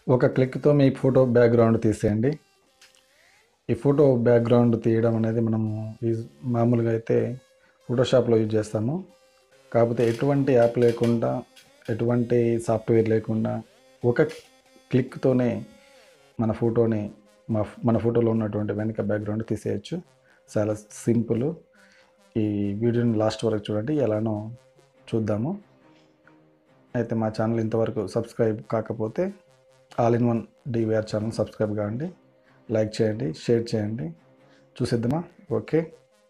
ఒక క్లిక్తో మీ photo background తీసేయండి ఈ ఫోటో బ్యాక్గ్రౌండ్ తీయడం అనేది మనము యూజ్ మామూలుగా అయితే ఫోటోషాప్లో యూజ్ చేస్తాము కాకపోతే ఎటువంటి యాప్ లేకుండా ఎటువంటి సాఫ్ట్వేర్ లేకుండా ఒక క్లిక్తోనే మన ఫోటోని మా మన ఫోటోలో ఉన్నటువంటి వెనక బ్యాక్గ్రౌండ్ తీసేయచ్చు చాలా సింపుల్ ఈ వీడియోని లాస్ట్ వరకు చూడండి ఎలానో చూద్దాము అయితే మా ఛానల్ ఇంతవరకు సబ్స్క్రైబ్ కాకపోతే all in one DVR channel subscribe కావండి లైక్ చేయండి షేర్ చేయండి చూసేద్దామా ఓకే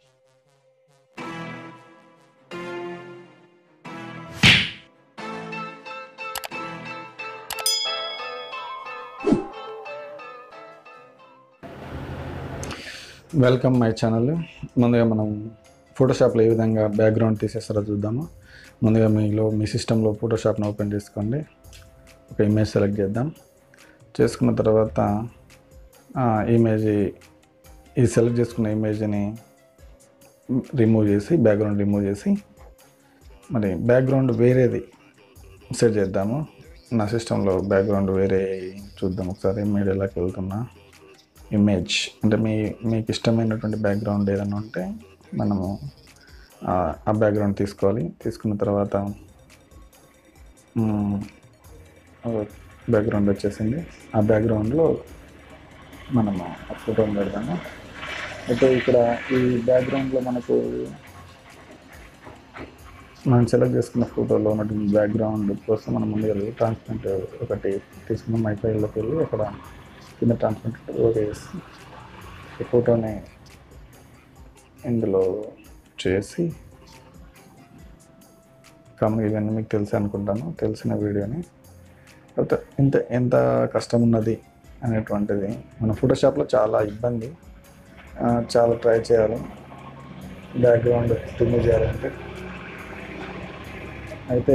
వెల్కమ్ మై ఛానల్ ముందుగా మనం ఫోటోషాప్లో ఏ విధంగా బ్యాక్గ్రౌండ్ తీసేస్తారో చూద్దాము ముందుగా మీలో మీ సిస్టంలో ఫోటోషాప్ని ఓపెన్ చేసుకోండి ఒక ఇమేజ్ సెలెక్ట్ చేద్దాం చేసుకున్న తర్వాత ఇమేజ్ ఈ సెలెక్ట్ చేసుకున్న ఇమేజ్ని రిమూవ్ చేసి బ్యాక్గ్రౌండ్ రిమూవ్ చేసి మరి బ్యాక్గ్రౌండ్ వేరేది సెట్ చేద్దాము నా సిస్టంలో బ్యాక్గ్రౌండ్ వేరే చూద్దాం ఒకసారి మీడియాలోకి వెళ్తున్నా ఇమేజ్ అంటే మీ మీకు ఇష్టమైనటువంటి బ్యాక్గ్రౌండ్ ఏదైనా ఉంటే మనము ఆ ఆ బ్యాక్గ్రౌండ్ తీసుకోవాలి తీసుకున్న తర్వాత బ్యాక్గ్రౌండ్ వచ్చేసింది ఆ బ్యాక్గ్రౌండ్లో మనము ఆ ఫోటోని పెడతాము అయితే ఇక్కడ ఈ బ్యాక్గ్రౌండ్లో మనకు మనం సెలెక్ట్ చేసుకున్న ఫోటోలో ఉన్నటువంటి బ్యాక్గ్రౌండ్ కోసం మనం ముందుగా ట్రాన్స్పరెంట్ ఒకటి తీసుకున్నాం మై ఫైల్లోకి వెళ్ళి అక్కడ కింద ట్రాన్స్పరెంట్ ఓకే చేసి ఈ ఫోటోని ఇందులో చేసి కమ్ ఇవన్నీ మీకు తెలుసు అనుకుంటాను తెలిసిన వీడియోని కాకపోతే ఇంత ఎంత కష్టం ఉన్నది అనేటువంటిది మన ఫోటోషాప్లో చాలా ఇబ్బంది ఆ, చాలా ట్రై చేయాలి బ్యాక్గ్రౌండ్ రిమూవ్ చేయాలంటే అయితే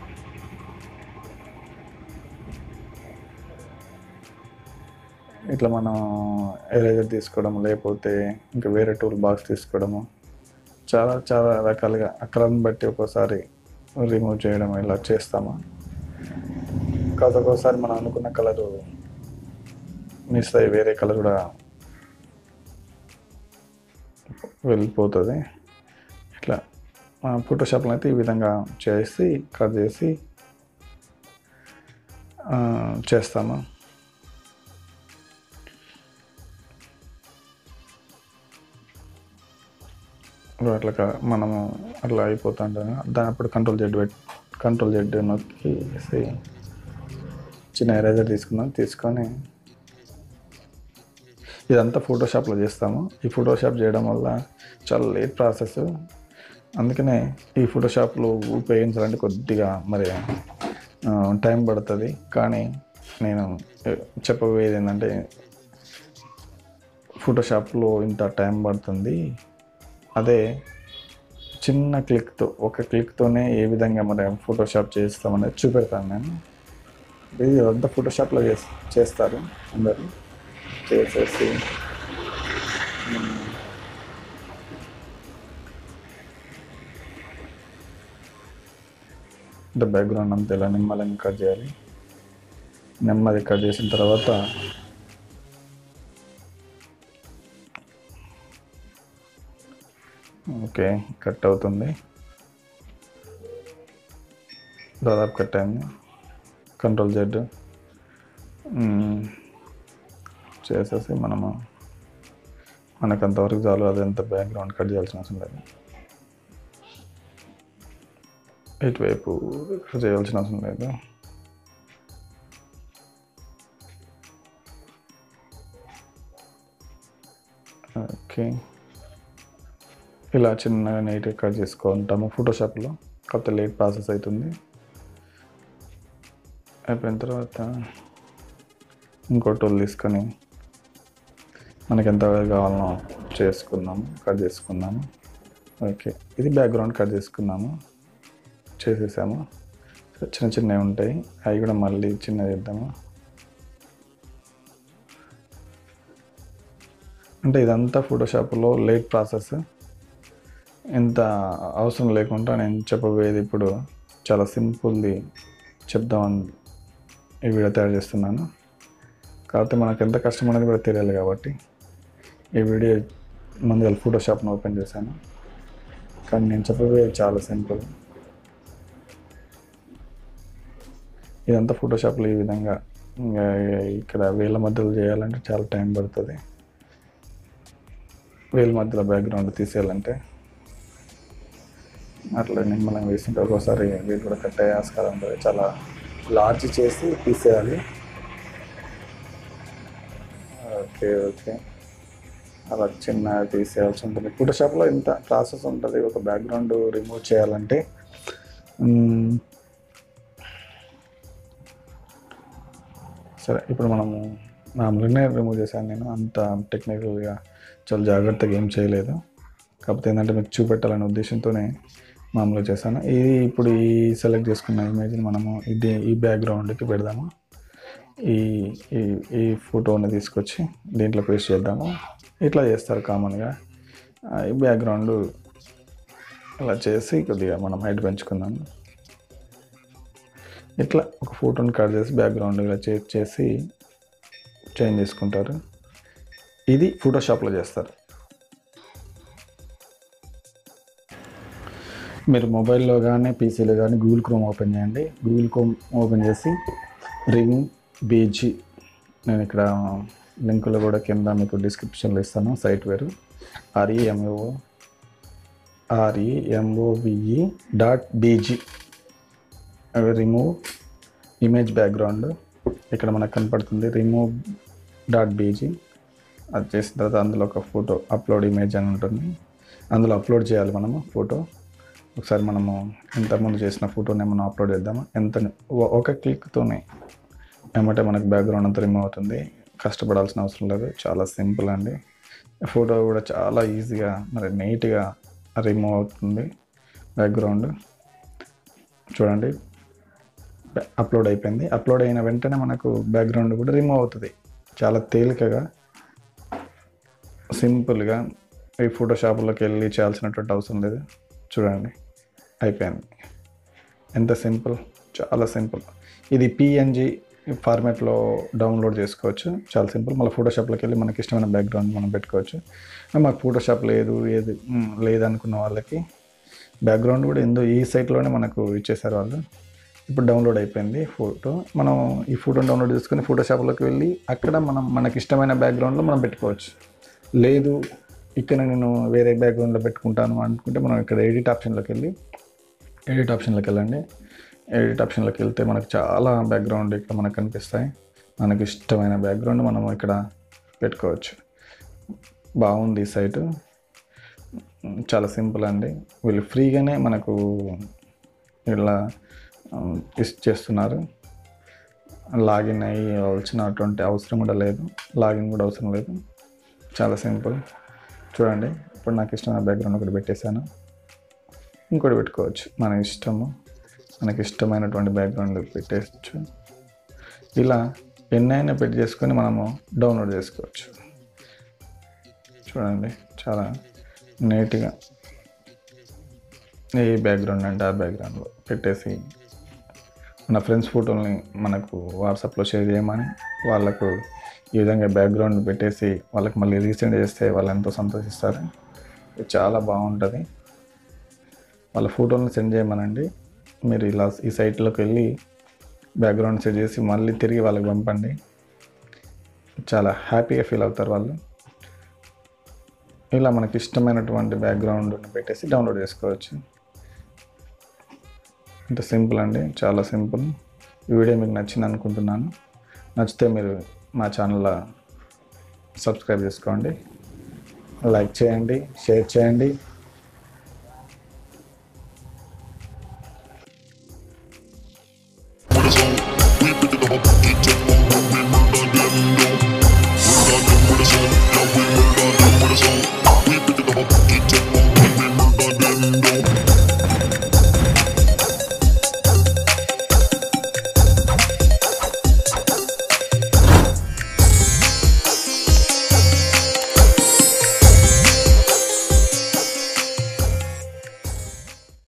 ఇట్లా మనం ఎరేజర్ తీసుకోవడం లేకపోతే ఇంకా వేరే టూల్ బాక్స్ తీసుకోవడము చాలా చాలా రకాలుగా ఆ కలర్ని బట్టి ఒక్కోసారి రిమూవ్ చేయడం ఇలా చేస్తాము కాకపోతే ఒక్కోసారి మనం అనుకున్న కలరు మిస్ అయ్యి వేరే కలర్ కూడా వెళ్ళిపోతుంది ఇట్లా ఫోటోషాప్లో అయితే ఈ విధంగా చేసి కట్ చేసి ఆ, చేస్తాము ఇప్పుడు అట్లా కా- మనము అట్లా అయిపోతుంటాం దాని అప్పుడు కంట్రోల్ జెడ్ పెట్టి కంట్రోల్ జెడ్ నొక్కి వేసి చిన్న ఎరేజర్ తీసుకున్నాం తీసుకొని ఇదంతా ఫోటోషాప్లో చేస్తాము ఈ ఫోటోషాప్ చేయడం వల్ల చాలా లేట్ ప్రాసెస్ అందుకనే ఈ ఫోటోషాప్లో ఉపయోగించాలంటే కొద్దిగా మరి ఆ, టైం పడుతుంది కానీ నేను ఏ, చెప్పబోయేది ఏంటంటే ఫోటోషాప్లో ఇంత టైం పడుతుంది అదే చిన్న క్లిక్తో ఒక క్లిక్తోనే ఏ విధంగా మరి ఫోటోషాప్ చేస్తామనేది చూపెడతాను నేను ఇది అంతా ఫోటోషాప్లో చేస్ చేస్తారు అందరూ చేసేసి మ్, అంటే బ్యాక్గ్రౌండ్ అంతా ఇలా నిమ్మలంగా కట్ చేయాలి నెమ్మది కట్ చేసిన తర్వాత ఓకే కట్ అవుతుంది దాదాపు కట్ అయింది కంట్రోల్ జెడ్ చేసేసి మనము మనకు అంతవరకు చాలు అదంతా బ్యాక్గ్రౌండ్ కట్ చేయాల్సిన అవసరం లేదు ఇటువైపు ఇక్కడ చేయాల్సిన అవసరం లేదు ఓకే ఇలా చిన్నగా నీట్గా కట్ చేసుకుంటాము ఫోటోషాప్లో కాకపోతే లేట్ ప్రాసెస్ అవుతుంది అయిపోయిన తర్వాత ఇంకో టూల్ తీసుకొని మనకి ఎంత కావాలనో చేసుకుందాము కట్ చేసుకుందాము ఓకే ఇది బ్యాక్గ్రౌండ్ కట్ చేసుకున్నాము చేసేసాము చిన్న చిన్నవి ఉంటాయి అవి కూడా మళ్ళీ చిన్నవి చేద్దాము అంటే ఇదంతా ఫోటోషాప్లో లేట్ ప్రాసెస్ ఇంత అవసరం లేకుండా నేను చెప్పబోయేది ఇప్పుడు చాలా సింపుల్ది చెప్దామని ఈ వీడియో తయారు చేస్తున్నాను కాకపోతే మనకు ఎంత కష్టం అనేది కూడా తెలియాలి కాబట్టి ఈ వీడియో ముందుగా ఫోటోషాప్ను ఓపెన్ చేశాను కానీ నేను చెప్పబోయేది చాలా సింపుల్ ఇదంతా ఫోటోషాప్లో ఈ విధంగా ఇంకా ఇక్కడ వేల మధ్యలో చేయాలంటే చాలా టైం పడుతుంది వేల మధ్యలో బ్యాక్గ్రౌండ్ తీసేయాలంటే అట్లా నిమ్మలంగా వేసింటే ఒక్కోసారి వీళ్ళు కూడా కట్ అయ్యే ఆస్కారం ఉంటుంది చాలా లార్జ్ చేసి తీసేయాలి ఓకే ఓకే అలా చిన్న తీసేయాల్సి ఉంటుంది ఫోటోషాప్లో ఇంత ప్రాసెస్ ఉంటుంది ఒక బ్యాక్గ్రౌండ్ రిమూవ్ చేయాలంటే మ్మ్, సరే ఇప్పుడు మనము మామూలుగానే రిమూవ్ చేశాను నేను అంత టెక్నికల్గా చాలా జాగ్రత్తగా ఏం చేయలేదు కాకపోతే ఏంటంటే మీకు చూపెట్టాలనే ఉద్దేశంతోనే మామూలుగా చేశాను ఇది ఇప్పుడు ఈ సెలెక్ట్ చేసుకున్న ఇమేజ్ని మనము ఇది ఈ బ్యాక్గ్రౌండ్కి పెడదాము ఈ ఈ ఈ ఫోటోని తీసుకొచ్చి దీంట్లో పేస్ట్ చేద్దాము ఇట్లా చేస్తారు కామన్గా ఆ, ఈ బ్యాక్గ్రౌండ్ అలా చేసి కొద్దిగా మనం హైట్ పెంచుకుందాము ఇట్లా ఒక ఫోటోని కట్ చేసి బ్యాక్గ్రౌండ్ ఇలా చేంజ్ చేసి చేంజ్ చేసుకుంటారు ఇది ఫోటోషాప్లో చేస్తారు మీరు మొబైల్లో కానీ పీసీలో కానీ గూగుల్ క్రోమ్ ఓపెన్ చేయండి గూగుల్ క్రోమ్ ఓపెన్ చేసి రింగ్ బీజీ నేను ఇక్కడ లింకులు కూడా కింద మీకు డిస్క్రిప్షన్లో ఇస్తాను సైట్ వేరు ఆర్ఈఎంఓ ఆర్ఈఎంఓవిఈ డాట్ బీజీ అవి రిమూవ్ ఇమేజ్ బ్యాక్గ్రౌండ్ ఇక్కడ మనకు కనపడుతుంది రిమూవ్ డాట్ బీజీ అది చేసిన తర్వాత అందులో ఒక ఫోటో అప్లోడ్ ఇమేజ్ అని ఉంటుంది అందులో అప్లోడ్ చేయాలి మనము ఫోటో ఒకసారి మనము ఇంతకుముందు చేసిన ఫోటోని మనం అప్లోడ్ చేద్దాము ఎంత ఒ- ఒక క్లిక్తోనే ఏమంటే మనకు బ్యాక్గ్రౌండ్ అంతా రిమూవ్ అవుతుంది కష్టపడాల్సిన అవసరం లేదు చాలా సింపుల్ అండి ఫోటో కూడా చాలా ఈజీగా మరి నీట్గా రిమూవ్ అవుతుంది బ్యాక్గ్రౌండ్ చూడండి అప్లోడ్ అయిపోయింది అప్లోడ్ అయిన వెంటనే మనకు బ్యాక్గ్రౌండ్ కూడా రిమూవ్ అవుతుంది చాలా తేలికగా సింపుల్గా ఈ ఫోటోషాప్లోకి వెళ్ళి చేయాల్సినటువంటి అవసరం లేదు చూడండి అయిపోయింది ఎంత సింపుల్ చాలా సింపుల్ ఇది పిఎన్జి ఫార్మాట్లో డౌన్లోడ్ చేసుకోవచ్చు చాలా సింపుల్ మళ్ళీ ఫోటోషాప్లోకి వెళ్ళి మనకి ఇష్టమైన బ్యాక్గ్రౌండ్ మనం పెట్టుకోవచ్చు మాకు ఫోటోషాప్ లేదు ఏది మ్, లేదనుకున్న వాళ్ళకి బ్యాక్గ్రౌండ్ కూడా ఎందో ఈ సైట్లోనే మనకు ఇచ్చేసారు వాళ్ళు ఇప్పుడు డౌన్లోడ్ అయిపోయింది ఫోటో మనం ఈ ఫోటోని డౌన్లోడ్ చేసుకుని ఫోటోషాప్లోకి వెళ్ళి అక్కడ మనం మనకి ఇష్టమైన బ్యాక్గ్రౌండ్లో మనం పెట్టుకోవచ్చు లేదు ఇక్కడ నేను వేరే బ్యాక్గ్రౌండ్లో పెట్టుకుంటాను అనుకుంటే మనం ఇక్కడ ఎడిట్ ఆప్షన్లోకి వెళ్ళి ఎడిట్ ఆప్షన్లోకి వెళ్ళండి ఎడిట్ ఆప్షన్లోకి వెళ్తే మనకు చాలా బ్యాక్గ్రౌండ్ ఇక్కడ మనకు కనిపిస్తాయి మనకి ఇష్టమైన బ్యాక్గ్రౌండ్ మనం ఇక్కడ పెట్టుకోవచ్చు బాగుంది ఈ సైటు చాలా సింపుల్ అండి వీళ్ళు ఫ్రీగానే మనకు ఇలా ఇస్ చేస్తున్నారు లాగిన్ అయ్యవలసినటువంటి అవసరం కూడా లేదు లాగిన్ కూడా అవసరం లేదు చాలా సింపుల్ చూడండి ఇప్పుడు నాకు ఇష్టమైన బ్యాక్గ్రౌండ్ ఒకటి పెట్టేశాను ఇంకోటి పెట్టుకోవచ్చు మన ఇష్టము మనకి ఇష్టమైనటువంటి బ్యాక్గ్రౌండ్ పెట్టేయచ్చు ఇలా ఎన్నైనా పెట్టి చేసుకొని మనము డౌన్లోడ్ చేసుకోవచ్చు చూడండి చాలా నీట్గా ఏ బ్యాక్గ్రౌండ్ అంటే ఆ బ్యాక్గ్రౌండ్లో పెట్టేసి మన ఫ్రెండ్స్ ఫోటోల్ని మనకు వాట్సాప్లో షేర్ చేయమని వాళ్ళకు ఈ విధంగా బ్యాక్గ్రౌండ్ పెట్టేసి వాళ్ళకి మళ్ళీ రీసెండ్ చేస్తే వాళ్ళు ఎంతో సంతోషిస్తారు ఇది చాలా బాగుంటుంది వాళ్ళ ఫోటోలను సెండ్ చేయమనండి మీరు ఇలా ఈ సైట్లోకి వెళ్ళి బ్యాక్గ్రౌండ్ సెట్ చేసి మళ్ళీ తిరిగి వాళ్ళకి పంపండి చాలా హ్యాపీగా ఫీల్ అవుతారు వాళ్ళు ఇలా మనకి ఇష్టమైనటువంటి బ్యాక్గ్రౌండ్ని పెట్టేసి డౌన్లోడ్ చేసుకోవచ్చు ఇంత సింపుల్ అండి చాలా సింపుల్ ఈ వీడియో మీకు నచ్చింది అనుకుంటున్నాను నచ్చితే మీరు మా ఛానల్ సబ్స్క్రైబ్ చేసుకోండి లైక్ చేయండి షేర్ చేయండి